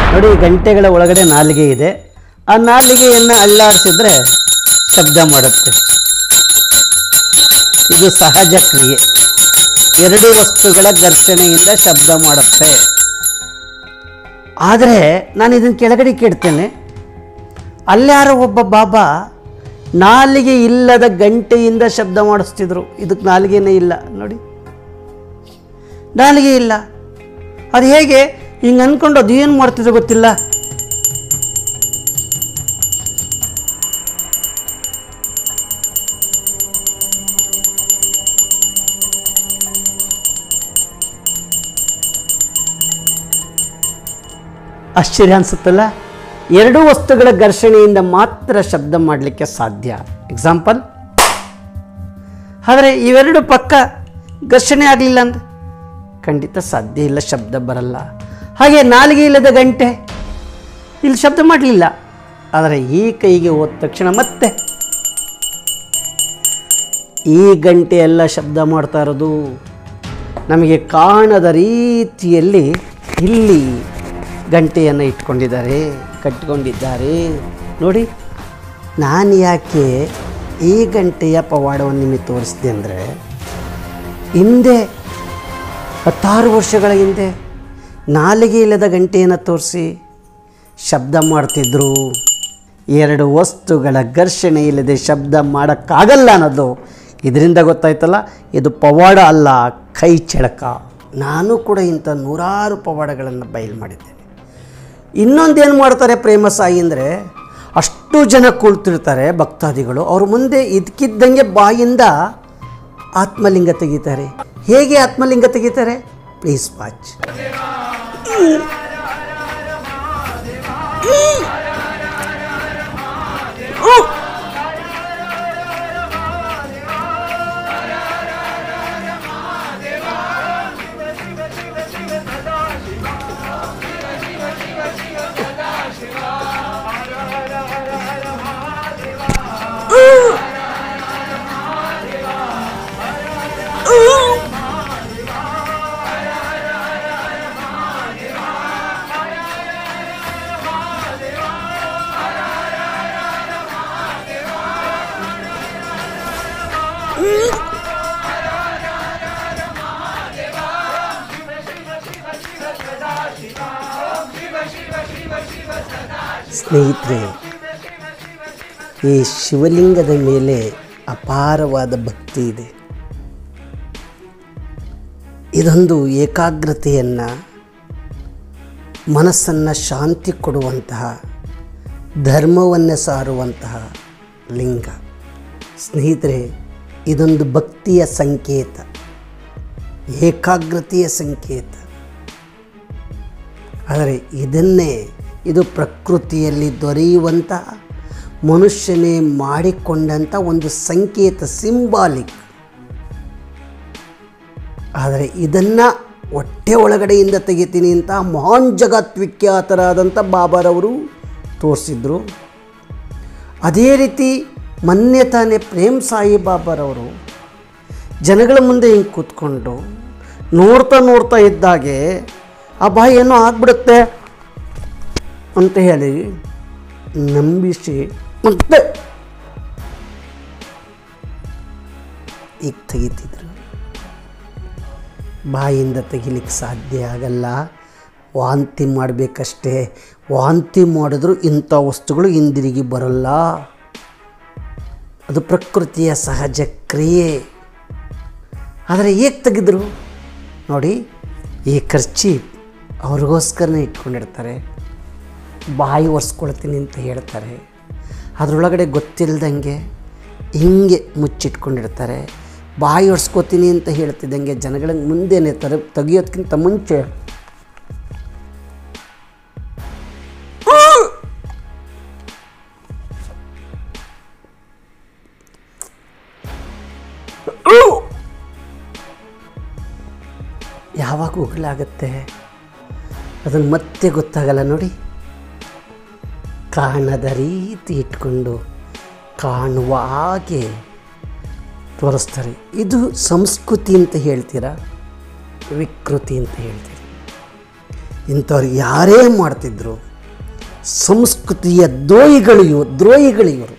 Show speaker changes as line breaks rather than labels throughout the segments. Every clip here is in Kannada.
ನೋಡಿ ಗಂಟೆಗಳ ಒಳಗಡೆ ನಾಲಿಗೆ ಇದೆ ಆ ನಾಲಿಗೆಯನ್ನು ಅಲ್ಲಾಡಿಸಿದ್ರೆ ಶಬ್ದ ಮಾಡುತ್ತೆ ಇದು ಸಹಜ ಕ್ರಿಯೆ ಎರಡು ವಸ್ತುಗಳ ಘರ್ಷಣೆಯಿಂದ ಶಬ್ದ ಮಾಡುತ್ತೆ ಆದರೆ ನಾನು ಇದನ್ನು ಕೆಳಗಡೆ ಕೇಳ್ತೇನೆ ಅಲ್ಯಾರೋ ಒಬ್ಬ ಬಾಬಾ ನಾಲಿಗೆ ಇಲ್ಲದ ಗಂಟೆಯಿಂದ ಶಬ್ದ ಮಾಡಿಸ್ತಿದ್ರು ಇದಕ್ಕೆ ನಾಲಿಗೆನೇ ಇಲ್ಲ ನೋಡಿ ನಾಲಿಗೆ ಇಲ್ಲ ಅದು ಹೇಗೆ ಹಿಂಗೆ ಅಂದ್ಕೊಂಡು ಅದು ಏನು ಮಾಡ್ತಿದ್ರು ಗೊತ್ತಿಲ್ಲ ಆಶ್ಚರ್ಯ ಅನಿಸುತ್ತಲ್ಲ ಎರಡೂ ವಸ್ತುಗಳ ಘರ್ಷಣೆಯಿಂದ ಮಾತ್ರ ಶಬ್ದ ಮಾಡಲಿಕ್ಕೆ ಸಾಧ್ಯ ಎಕ್ಸಾಂಪಲ್ ಆದರೆ ಇವೆರಡು ಪಕ್ಕ ಘರ್ಷಣೆ ಆಗಲಿಲ್ಲ ಅಂದ್ರೆ ಖಂಡಿತ ಸಾಧ್ಯ ಇಲ್ಲ ಶಬ್ದ ಬರಲ್ಲ ಹಾಗೆ ನಾಲಿಗೆ ಇಲ್ಲದ ಗಂಟೆ ಇಲ್ಲಿ ಶಬ್ದ ಮಾಡಲಿಲ್ಲ ಆದರೆ ಈ ಕೈಗೆ ಹೋದ ತಕ್ಷಣ ಮತ್ತೆ ಈ ಗಂಟೆ ಎಲ್ಲ ಶಬ್ದ ಮಾಡ್ತಾ ಇರೋದು ನಮಗೆ ಕಾಣದ ರೀತಿಯಲ್ಲಿ ಇಲ್ಲಿ ಗಂಟೆಯನ್ನು ಇಟ್ಕೊಂಡಿದ್ದಾರೆ ಕಟ್ಟಿಕೊಂಡಿದ್ದಾರೆ ನೋಡಿ ನಾನು ಯಾಕೆ ಈ ಗಂಟೆಯ ಪವಾಡವನ್ನು ನಿಮಗೆ ತೋರಿಸಿದೆ ಅಂದರೆ ಹಿಂದೆ ಹತ್ತಾರು ವರ್ಷಗಳ ಹಿಂದೆ ನಾಲಿಗೆ ಇಲ್ಲದ ಗಂಟೆಯನ್ನು ತೋರಿಸಿ ಶಬ್ದ ಮಾಡ್ತಿದ್ರು ಎರಡು ವಸ್ತುಗಳ ಘರ್ಷಣೆ ಇಲ್ಲದೆ ಶಬ್ದ ಮಾಡೋಕ್ಕಾಗಲ್ಲ ಅನ್ನೋದು ಇದರಿಂದ ಗೊತ್ತಾಯ್ತಲ್ಲ ಇದು ಪವಾಡ ಅಲ್ಲ ಕೈ ಚಳಕ ನಾನು ಕೂಡ ಇಂಥ ನೂರಾರು ಪವಾಡಗಳನ್ನು ಬಯಲು ಮಾಡಿದ್ದೇನೆ ಇನ್ನೊಂದೇನು ಮಾಡ್ತಾರೆ ಪ್ರೇಮ ಸಾಯಿ ಅಂದರೆ ಅಷ್ಟು ಜನ ಕುಳಿತಿರ್ತಾರೆ ಭಕ್ತಾದಿಗಳು ಅವ್ರ ಮುಂದೆ ಇದಕ್ಕಿದ್ದಂಗೆ ಬಾಯಿಂದ ಆತ್ಮಲಿಂಗ ತೆಗಿತಾರೆ ಹೇಗೆ ಆತ್ಮಲಿಂಗ ತೆಗಿತಾರೆ ಪ್ಲೀಸ್ ವಾಚ್ ಸ್ನೇಹಿತರೆ ಈ ಶಿವಲಿಂಗದ ಮೇಲೆ ಅಪಾರವಾದ ಭಕ್ತಿ ಇದೆ ಇದೊಂದು ಏಕಾಗ್ರತೆಯನ್ನು ಮನಸ್ಸನ್ನು ಶಾಂತಿ ಕೊಡುವಂತಹ ಧರ್ಮವನ್ನು ಸಾರುವಂತಹ ಲಿಂಗ ಸ್ನೇಹಿತರೆ ಇದೊಂದು ಭಕ್ತಿಯ ಸಂಕೇತ ಏಕಾಗ್ರತೆಯ ಸಂಕೇತ ಆದರೆ ಇದನ್ನೇ ಇದು ಪ್ರಕೃತಿಯಲ್ಲಿ ದೊರೆಯುವಂತಹ ಮನುಷ್ಯನೇ ಮಾಡಿಕೊಂಡಂಥ ಒಂದು ಸಂಕೇತ ಸಿಂಬಾಲಿಕ್ ಆದರೆ ಇದನ್ನು ಹೊಟ್ಟೆ ಒಳಗಡೆಯಿಂದ ತೆಗಿತೀನಿ ಅಂತ ಮಹಾನ್ ಜಗತ್ ವಿಖ್ಯಾತರಾದಂಥ ಬಾಬಾರವರು ತೋರಿಸಿದ್ರು ಅದೇ ರೀತಿ ಮೊನ್ನೆ ತಾನೇ ಪ್ರೇಮ್ ಸಾಯಿ ಬಾಬಾರವರು ಜನಗಳ ಮುಂದೆ ಹಿಂಗೆ ಕೂತ್ಕೊಂಡು ನೋಡ್ತಾ ನೋಡ್ತಾ ಇದ್ದಾಗೆ ಆ ಬಾಯಿ ಏನೋ ಆಗ್ಬಿಡುತ್ತೆ ಅಂತ ಹೇಳಿ ನಂಬಿಸಿ ಮತ್ತೆ ಈಗ ತೆಗಿತಿದ್ರು ಬಾಯಿಂದ ತೆಗಿಲಿಕ್ಕೆ ಸಾಧ್ಯ ಆಗಲ್ಲ ವಾಂತಿ ಮಾಡಬೇಕಷ್ಟೇ ವಾಂತಿ ಮಾಡಿದ್ರು ಇಂಥ ವಸ್ತುಗಳು ಹಿಂದಿರುಗಿ ಬರಲ್ಲ ಅದು ಪ್ರಕೃತಿಯ ಸಹಜ ಕ್ರಿಯೆ ಆದರೆ ಹೇಗೆ ತೆಗೆದ್ರು ನೋಡಿ ಈ ಖರ್ಚಿ ಅವ್ರಿಗೋಸ್ಕರನೇ ಇಟ್ಕೊಂಡಿರ್ತಾರೆ ಬಾಯಿ ಒರೆಸ್ಕೊಳ್ತೀನಿ ಅಂತ ಹೇಳ್ತಾರೆ ಅದರೊಳಗಡೆ ಗೊತ್ತಿಲ್ಲದಂಗೆ ಹಿಂಗೆ ಮುಚ್ಚಿಟ್ಕೊಂಡಿರ್ತಾರೆ ಬಾಯಿ ಒರೆಸ್ಕೋತೀನಿ ಅಂತ ಹೇಳ್ತಿದ್ದಂಗೆ ಜನಗಳ ಮುಂದೆನೇ ತರ ತೆಗಿಯೋದಕ್ಕಿಂತ ಮುಂಚೆ ಯಾವಾಗ ಉಗುಲಾಗುತ್ತೆ ಅದನ್ನು ಮತ್ತೆ ಗೊತ್ತಾಗಲ್ಲ ನೋಡಿ ಕಾಣದ ರೀತಿ ಇಟ್ಕೊಂಡು ಕಾಣುವ ಹಾಗೆ ತೋರಿಸ್ತಾರೆ ಇದು ಸಂಸ್ಕೃತಿ ಅಂತ ಹೇಳ್ತೀರಾ ವಿಕೃತಿ ಅಂತ ಹೇಳ್ತೀರಿ ಇಂಥವ್ರು ಯಾರೇ ಮಾಡ್ತಿದ್ರು ಸಂಸ್ಕೃತಿಯ ದ್ರೋಹಿಗಳು ಇವರು ದ್ರೋಹಿಗಳು ಇವರು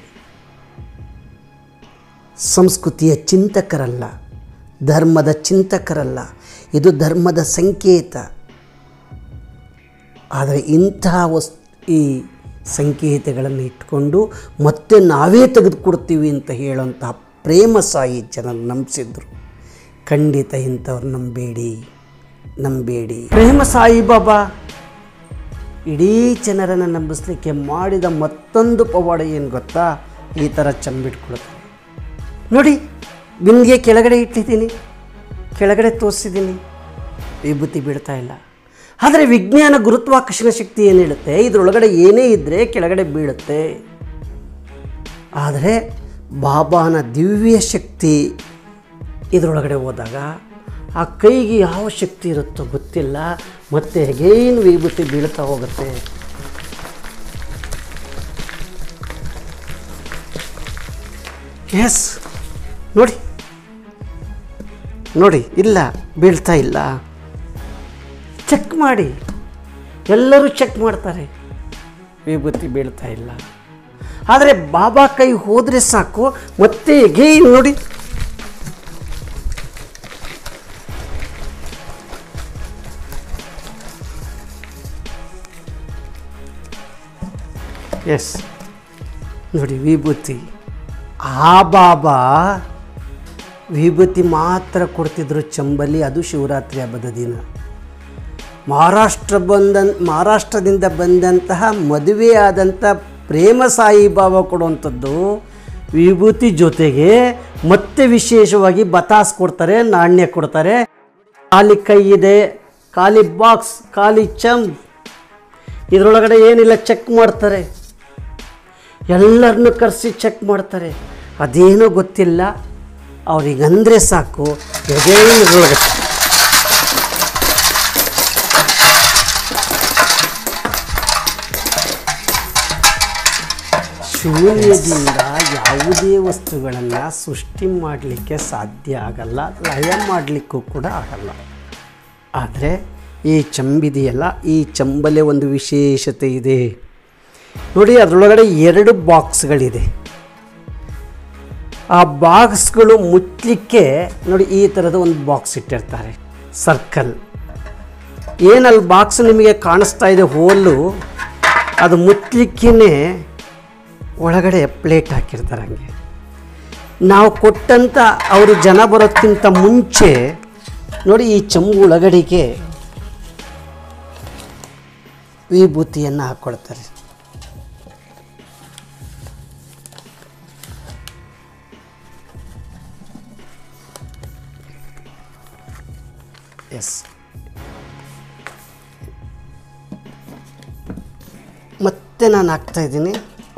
ಸಂಸ್ಕೃತಿಯ ಚಿಂತಕರಲ್ಲ ಧರ್ಮದ ಚಿಂತಕರಲ್ಲ ಇದು ಧರ್ಮದ ಸಂಕೇತ ಆದರೆ ಇಂತಹ ವಸ್ ಈ ಸಂಕೇತಗಳನ್ನು ಇಟ್ಕೊಂಡು ಮತ್ತೆ ನಾವೇ ತೆಗೆದುಕೊಡ್ತೀವಿ ಅಂತ ಹೇಳೋಂತಹ ಪ್ರೇಮ ಸಾಯಿ ಜನ ನಂಬಿಸಿದ್ರು ಖಂಡಿತ ಇಂಥವ್ರು ನಂಬೇಡಿ ನಂಬೇಡಿ ಪ್ರೇಮ ಸಾಯಿ ಬಾಬಾ ಇಡೀ ಜನರನ್ನು ನಂಬಿಸ್ಲಿಕ್ಕೆ ಮಾಡಿದ ಮತ್ತೊಂದು ಪವಾಡ ಏನು ಗೊತ್ತಾ ಈ ಥರ ಚಂಬಿಟ್ಕೊಳ್ತಾರೆ ನೋಡಿ ಬಿಂದಿಗೆ ಕೆಳಗಡೆ ಇಟ್ಟಿದ್ದೀನಿ ಕೆಳಗಡೆ ತೋರಿಸಿದ್ದೀನಿ ವಿಭೂತಿ ಬಿಡ್ತಾ ಇಲ್ಲ ಆದರೆ ವಿಜ್ಞಾನ ಗುರುತ್ವಾಕರ್ಷಣ ಶಕ್ತಿ ಏನು ಹೇಳುತ್ತೆ ಇದರೊಳಗಡೆ ಏನೇ ಇದ್ದರೆ ಕೆಳಗಡೆ ಬೀಳುತ್ತೆ ಆದರೆ ಬಾಬಾನ ದಿವ್ಯ ಶಕ್ತಿ ಇದರೊಳಗಡೆ ಹೋದಾಗ ಆ ಕೈಗೆ ಯಾವ ಶಕ್ತಿ ಇರುತ್ತೋ ಗೊತ್ತಿಲ್ಲ ಮತ್ತೆ ಹೇಗೇನು ವಿಭೂತಿ ಬೀಳ್ತಾ ಹೋಗುತ್ತೆ ಎಸ್ ನೋಡಿ ನೋಡಿ ಇಲ್ಲ ಬೀಳ್ತಾ ಇಲ್ಲ ಚೆಕ್ ಮಾಡಿ ಎಲ್ಲರೂ ಚೆಕ್ ಮಾಡ್ತಾರೆ ವಿಭೂತಿ ಬೀಳ್ತಾ ಇಲ್ಲ ಆದರೆ ಬಾಬಾ ಕೈ ಹೋದರೆ ಸಾಕು ಮತ್ತೆ ಹೇಗೆ ನೋಡಿ ಎಸ್ ನೋಡಿ ವಿಭೂತಿ ಆ ಬಾಬಾ ವಿಭೂತಿ ಮಾತ್ರ ಕೊಡ್ತಿದ್ರು ಚಂಬಲಿ ಅದು ಶಿವರಾತ್ರಿ ಹಬ್ಬದ ದಿನ ಮಹಾರಾಷ್ಟ್ರ ಬಂದ ಮಹಾರಾಷ್ಟ್ರದಿಂದ ಬಂದಂತಹ ಮದುವೆಯಾದಂಥ ಪ್ರೇಮ ಸಾಯಿ ಬಾಬಾ ಕೊಡುವಂಥದ್ದು ವಿಭೂತಿ ಜೊತೆಗೆ ಮತ್ತೆ ವಿಶೇಷವಾಗಿ ಬತಾಸ್ ಕೊಡ್ತಾರೆ ನಾಣ್ಯ ಕೊಡ್ತಾರೆ ಖಾಲಿ ಕೈ ಇದೆ ಖಾಲಿ ಬಾಕ್ಸ್ ಖಾಲಿ ಚಂಬ್ ಇದರೊಳಗಡೆ ಏನಿಲ್ಲ ಚೆಕ್ ಮಾಡ್ತಾರೆ ಎಲ್ಲರನ್ನು ಕರೆಸಿ ಚೆಕ್ ಮಾಡ್ತಾರೆ ಅದೇನೋ ಗೊತ್ತಿಲ್ಲ ಅವ್ರಿಗಂದರೆ ಸಾಕು ಎದೆಯೊಳಗೆ ಶೂನ್ಯದಿಂದ ಯಾವುದೇ ವಸ್ತುಗಳನ್ನು ಸೃಷ್ಟಿ ಮಾಡಲಿಕ್ಕೆ ಸಾಧ್ಯ ಆಗಲ್ಲ ಲಯ ಮಾಡಲಿಕ್ಕೂ ಕೂಡ ಆಗಲ್ಲ ಆದರೆ ಈ ಚಂಬಿದೆಯಲ್ಲ ಈ ಚಂಬಲೆ ಒಂದು ವಿಶೇಷತೆ ಇದೆ ನೋಡಿ ಅದರೊಳಗಡೆ ಎರಡು ಬಾಕ್ಸ್ಗಳಿದೆ ಆ ಬಾಕ್ಸ್ಗಳು ಮುಚ್ಚಲಿಕ್ಕೆ ನೋಡಿ ಈ ಥರದ ಒಂದು ಬಾಕ್ಸ್ ಇಟ್ಟಿರ್ತಾರೆ ಸರ್ಕಲ್ ಏನಲ್ಲಿ ಬಾಕ್ಸ್ ನಿಮಗೆ ಕಾಣಿಸ್ತಾ ಇದೆ ಹೋಲು ಅದು ಮುಚ್ಚಲಿಕ್ಕೇ ಒಳಗಡೆ ಪ್ಲೇಟ್ ಹಾಕಿರ್ತಾರೆ ಹಂಗೆ ನಾವು ಕೊಟ್ಟಂಥ ಅವರು ಜನ ಬರೋಕ್ಕಿಂತ ಮುಂಚೆ ನೋಡಿ ಈ ಚಂಬು ಒಳಗಡೆಗೆ ವಿಭೂತಿಯನ್ನು ಹಾಕ್ಕೊಳ್ತಾರೆ ಎಸ್ ಮತ್ತೆ ನಾನು ಹಾಕ್ತಾ ಇದ್ದೀನಿ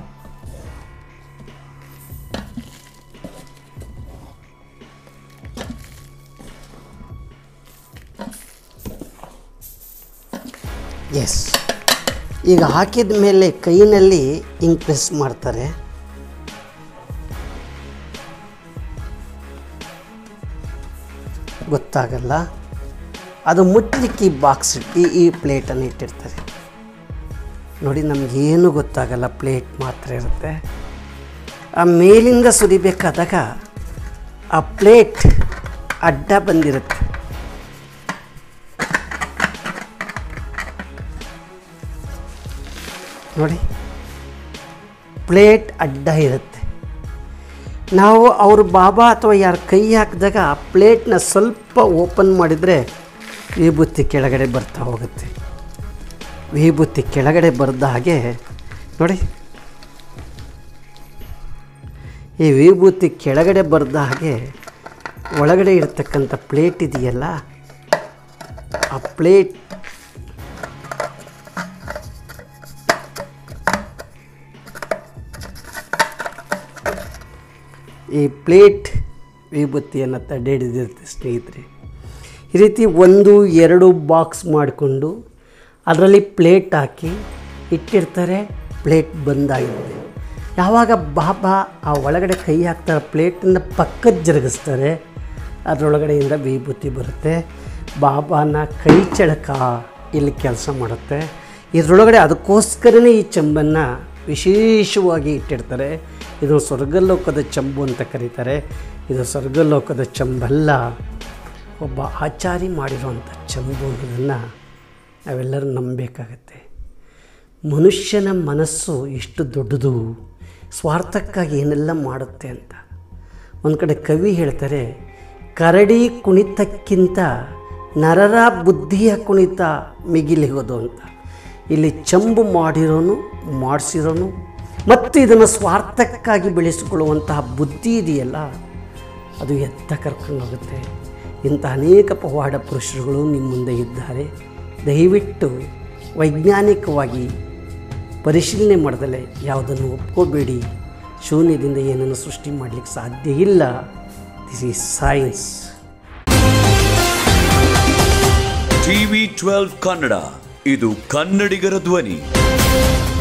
ಎಸ್ ಈಗ ಹಾಕಿದ ಮೇಲೆ ಕೈನಲ್ಲಿ ಹಿಂಗೆ ಪ್ರೆಸ್ ಮಾಡ್ತಾರೆ ಗೊತ್ತಾಗಲ್ಲ ಅದು ಮುಟ್ಲಿಕ್ಕೆ ಈ ಬಾಕ್ಸ್ ಈ ಈ ಪ್ಲೇಟನ್ನು ಇಟ್ಟಿರ್ತಾರೆ ನೋಡಿ ನಮಗೇನು ಗೊತ್ತಾಗಲ್ಲ ಪ್ಲೇಟ್ ಮಾತ್ರ ಇರುತ್ತೆ ಆ ಮೇಲಿಂದ ಸುರಿಬೇಕಾದಾಗ ಆ ಪ್ಲೇಟ್ ಅಡ್ಡ ಬಂದಿರುತ್ತೆ ನೋಡಿ ಪ್ಲೇಟ್ ಅಡ್ಡ ಇರುತ್ತೆ ನಾವು ಅವರು ಬಾಬಾ ಅಥವಾ ಯಾರು ಕೈ ಹಾಕಿದಾಗ ಆ ಪ್ಲೇಟ್ನ ಸ್ವಲ್ಪ ಓಪನ್ ಮಾಡಿದರೆ ವಿಭೂತಿ ಕೆಳಗಡೆ ಬರ್ತಾ ಹೋಗುತ್ತೆ ವಿಭೂತಿ ಕೆಳಗಡೆ ಬರೆದ ಹಾಗೆ ನೋಡಿ ಈ ವಿಭೂತಿ ಕೆಳಗಡೆ ಬರೆದ ಹಾಗೆ ಒಳಗಡೆ ಇರ್ತಕ್ಕಂಥ ಪ್ಲೇಟ್ ಇದೆಯಲ್ಲ ಆ ಪ್ಲೇಟ್ ಈ ಪ್ಲೇಟ್ ವಿಭೂತಿಯನ್ನು ತಡೆ ಹಿಡಿದಿರುತ್ತೆ ಸ್ನೇಹಿತರೆ ಈ ರೀತಿ ಒಂದು ಎರಡು ಬಾಕ್ಸ್ ಮಾಡಿಕೊಂಡು ಅದರಲ್ಲಿ ಪ್ಲೇಟ್ ಹಾಕಿ ಇಟ್ಟಿರ್ತಾರೆ ಪ್ಲೇಟ್ ಬಂದಾಗಿರುತ್ತೆ ಯಾವಾಗ ಬಾಬಾ ಆ ಒಳಗಡೆ ಕೈ ಹಾಕ್ತಾರೆ ಪ್ಲೇಟಿಂದ ಪಕ್ಕದ ಜರುಗಿಸ್ತಾರೆ ಅದರೊಳಗಡೆಯಿಂದ ವಿಭೂತಿ ಬರುತ್ತೆ ಬಾಬಾನ ಕೈ ಚಳಕ ಇಲ್ಲಿ ಕೆಲಸ ಮಾಡುತ್ತೆ ಇದರೊಳಗಡೆ ಅದಕ್ಕೋಸ್ಕರನೇ ಈ ಚೆಂಬನ್ನು ವಿಶೇಷವಾಗಿ ಇಟ್ಟಿರ್ತಾರೆ ಇದು ಸ್ವರ್ಗಲೋಕದ ಚೆಂಬು ಅಂತ ಕರೀತಾರೆ ಇದು ಸ್ವರ್ಗಲೋಕದ ಚೆಂಬಲ್ಲ ಒಬ್ಬ ಆಚಾರಿ ಮಾಡಿರುವಂಥ ಚೆಂಬು ಅನ್ನೋದನ್ನು ನಾವೆಲ್ಲರೂ ನಂಬಬೇಕಾಗತ್ತೆ ಮನುಷ್ಯನ ಮನಸ್ಸು ಎಷ್ಟು ದೊಡ್ಡದು ಸ್ವಾರ್ಥಕ್ಕಾಗಿ ಏನೆಲ್ಲ ಮಾಡುತ್ತೆ ಅಂತ ಒಂದು ಕಡೆ ಕವಿ ಹೇಳ್ತಾರೆ ಕರಡಿ ಕುಣಿತಕ್ಕಿಂತ ನರರ ಬುದ್ಧಿಯ ಕುಣಿತ ಮಿಗಿಲಿಗೋದು ಅಂತ ಇಲ್ಲಿ ಚಂಬು ಮಾಡಿರೋನು ಮಾಡಿಸಿರೋನು ಮತ್ತು ಇದನ್ನು ಸ್ವಾರ್ಥಕ್ಕಾಗಿ ಬೆಳೆಸಿಕೊಳ್ಳುವಂತಹ ಬುದ್ಧಿ ಇದೆಯಲ್ಲ ಅದು ಎತ್ತ ಕರ್ಕೊಂಡು ಹೋಗುತ್ತೆ ಇಂಥ ಅನೇಕ ಪವಾಡ ಪುರುಷರುಗಳು ನಿಮ್ಮ ಮುಂದೆ ಇದ್ದಾರೆ ದಯವಿಟ್ಟು ವೈಜ್ಞಾನಿಕವಾಗಿ ಪರಿಶೀಲನೆ ಮಾಡ್ದಲೆ ಯಾವುದನ್ನು ಒಪ್ಕೋಬೇಡಿ ಶೂನ್ಯದಿಂದ ಏನನ್ನು ಸೃಷ್ಟಿ ಮಾಡಲಿಕ್ಕೆ ಸಾಧ್ಯ ಇಲ್ಲ this is science
TV twelve Kannada ಇದು ಕನ್ನಡಿಗರ ಧ್ವನಿ